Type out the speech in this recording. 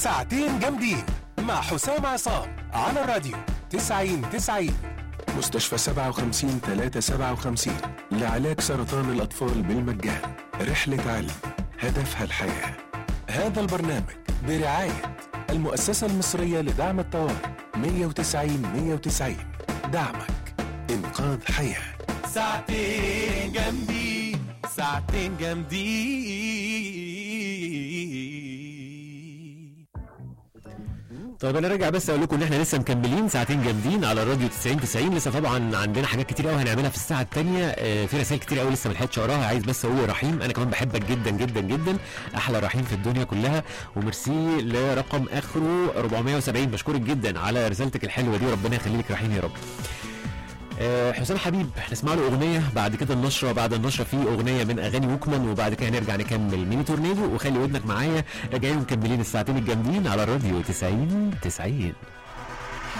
ساعتين جامدين مع حسام عصام على الراديو 90 90 مستشفى 57 357 لعلاج سرطان الأطفال بالمجان رحلة علم هدفها الحياة هذا البرنامج برعاية المؤسسة المصرية لدعم الطوارئ 190 190 دعمك إنقاذ حياة ساعتين جامدين ساعتين جامدين طيب انا راجع بس اقول لكم ان احنا لسه مكملين ساعتين جامدين على الراديو 90 90 لسه طبعا عندنا حاجات كتير قوي هنعملها في الساعه الثانيه في رسائل كتير قوي لسه ما لحقتش اقراها عايز بس اقول يا رحيم انا كمان بحبك جدا جدا جدا احلى رحيم في الدنيا كلها وميرسي لرقم اخره 470 بشكرك جدا على رسالتك الحلوه دي وربنا يخليك رحيم يا رب آه، حسام حبيب هنسمع له اغنيه بعد كده النشره بعد النشره في اغنيه من اغاني ووكمان وبعد كده هنرجع نكمل ميني تورنيدو وخلي ودنك معايا راجعين مكملين الساعتين الجامدين على الراديو 90 90